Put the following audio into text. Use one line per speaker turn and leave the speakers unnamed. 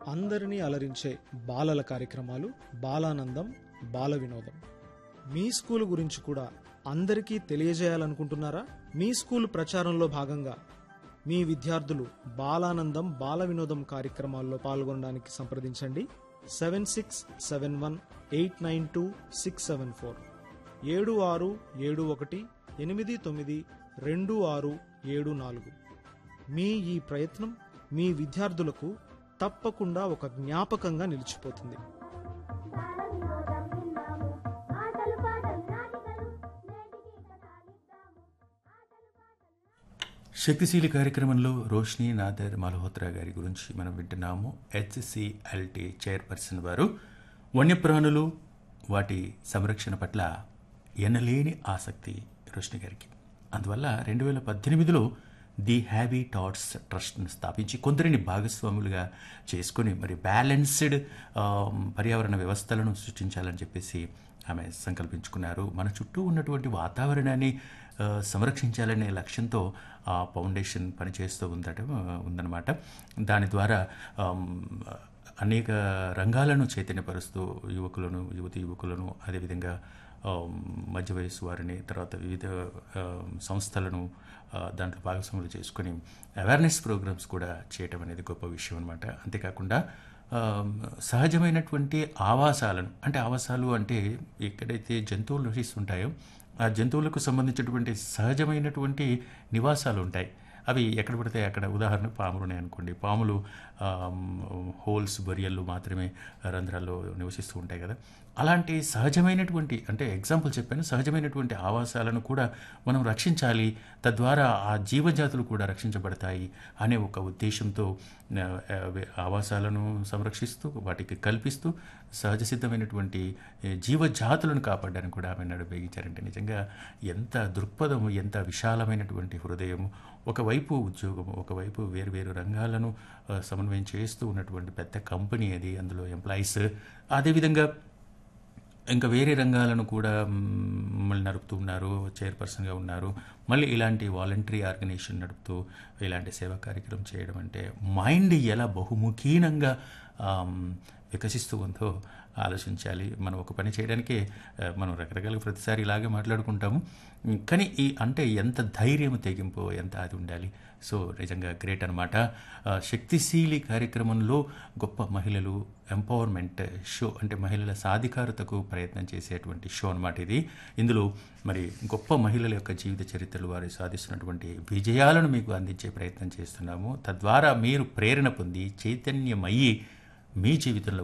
అందరినీ అలరించే బాలల కార్యక్రమాలు బాలానందం బాల వినోదం మీ స్కూల్ గురించి కూడా అందరికీ తెలియజేయాలనుకుంటున్నారా మీ స్కూల్ ప్రచారంలో భాగంగా మీ విద్యార్థులు బాలానందం బాల వినోదం కార్యక్రమాల్లో పాల్గొనడానికి సంప్రదించండి seven six seven one eight nine two six seven four ఏడు ఆరు ఏడు ఒకటి ఎనిమిది తొమ్మిది రెండు ఆరు ఏడు నాలుగు మీ ఈ ప్రయత్నం మీ విద్యార్థులకు తప్పకుండా ఒక జ్ఞాపకంగా నిలిచిపోతుంది
బాలవినోదం విన్నాము ఆటలు పాటలు నాటికలు నేటికి కథాలిద్దాము ఆటలు పాటలు
శక్తిశీలి కార్యక్రమంలో రోష్ని నాదర్ మల్హోత్రా గారి గురించి మనం వింటున్నాము హెచ్సిఎల్టీ చైర్పర్సన్ వారు వన్యప్రాణులు వాటి సంరక్షణ పట్ల ఎనలేని ఆసక్తి రోష్ని గారికి అందువల్ల రెండు వేల పద్దెనిమిదిలో ది హ్యాబీ టాట్స్ ట్రస్ట్ను స్థాపించి కొందరిని భాగస్వాములుగా చేసుకొని మరి బ్యాలెన్స్డ్ పర్యావరణ వ్యవస్థలను సృష్టించాలని చెప్పేసి ఆమె సంకల్పించుకున్నారు మన చుట్టూ ఉన్నటువంటి వాతావరణాన్ని ఆ, సంరక్షించాలనే లక్ష్యంతో ఆ ఫౌండేషన్ పనిచేస్తూ ఉందట ఉందన్నమాట దాని ద్వారా ఆమ్, అనేక రంగాలను చైతన్యపరుస్తూ యువకులను యువతి యువకులను అదేవిధంగా ఆమ్, మధ్య వయస్సు వారిని తర్వాత వివిధ ఆమ్, సంస్థలను ఆ, దాంట్లో భాగస్వాములు చేసుకొని అవేర్నెస్ ప్రోగ్రామ్స్ కూడా చేయటం అనేది గొప్ప విషయం అనమాట అంతేకాకుండా ఆమ్, సహజమైనటువంటి ఆవాసాలను అంటే ఆవాసాలు అంటే ఎక్కడైతే జంతువులు నివసిస్తుంటాయో ఆ జంతువులకు సంబంధించినటువంటి సహజమైనటువంటి నివాసాలు ఉంటాయి అవి ఎక్కడ పడితే అక్కడ ఉదాహరణ పాములు ఉన్నాయి అనుకోండి పాములు ఆమ్, హోల్స్ బొరియళ్ళు మాత్రమే రంధ్రాల్లో నివసిస్తూ ఉంటాయి కదా అలాంటి సహజమైనటువంటి అంటే ఎగ్జాంపుల్ చెప్పాను సహజమైనటువంటి ఆవాసాలను కూడా మనం రక్షించాలి తద్వారా ఆ జీవజాతులు కూడా రక్షించబడతాయి అనే ఒక ఉద్దేశంతో ఆ, ఆ, ఆవాసాలను సంరక్షిస్తూ వాటికి కల్పిస్తూ సహజ సిద్ధమైనటువంటి ఏ, జీవజాతులను కాపాడడానికి కూడా ఆమె నడుపేగించారంటే నిజంగా ఎంత దృక్పథము ఎంత విశాలమైనటువంటి హృదయము ఒకవైపు ఉద్యోగము ఒకవైపు వేరు వేరు రంగాలను ఆ, సమన్వయం చేస్తూ ఉన్నటువంటి పెద్ద కంపెనీ అది అందులో ఎంప్లాయీస్ అదేవిధంగా ఇంకా వేరే రంగాలను కూడా మ్, మళ్ళీ నడుపుతూ ఉన్నారు చైర్పర్సన్గా ఉన్నారు మళ్ళీ ఇలాంటి వాలంటరీ ఆర్గనైజేషన్ నడుపుతూ ఇలాంటి సేవా కార్యక్రమం చేయడం అంటే మైండ్ ఎలా బహుముఖీనంగా ఆమ్, వికసిస్తూ ఉందో ఆలోచించాలి మనం ఒక పని చేయడానికే ఆ, మనం రకరకాల ప్రతిసారి ఇలాగే మాట్లాడుకుంటాము ఉమ్, కానీ ఈ అంటే ఎంత ధైర్యం తెగింపు ఎంత అది ఉండాలి సో నిజంగా గ్రేట్ అనమాట శక్తిశీలి కార్యక్రమంలో గొప్ప మహిళలు ఎంపవర్మెంట్ షో అంటే మహిళల సాధికారతకు ప్రయత్నం చేసేటువంటి షో అనమాట ఇది ఇందులో మరి గొప్ప మహిళల యొక్క జీవిత చరిత్రలు వారు సాధిస్తున్నటువంటి విజయాలను మీకు అందించే ప్రయత్నం చేస్తున్నాము తద్వారా మీరు ప్రేరణ పొంది చైతన్యమయ్యి మీ జీవితంలో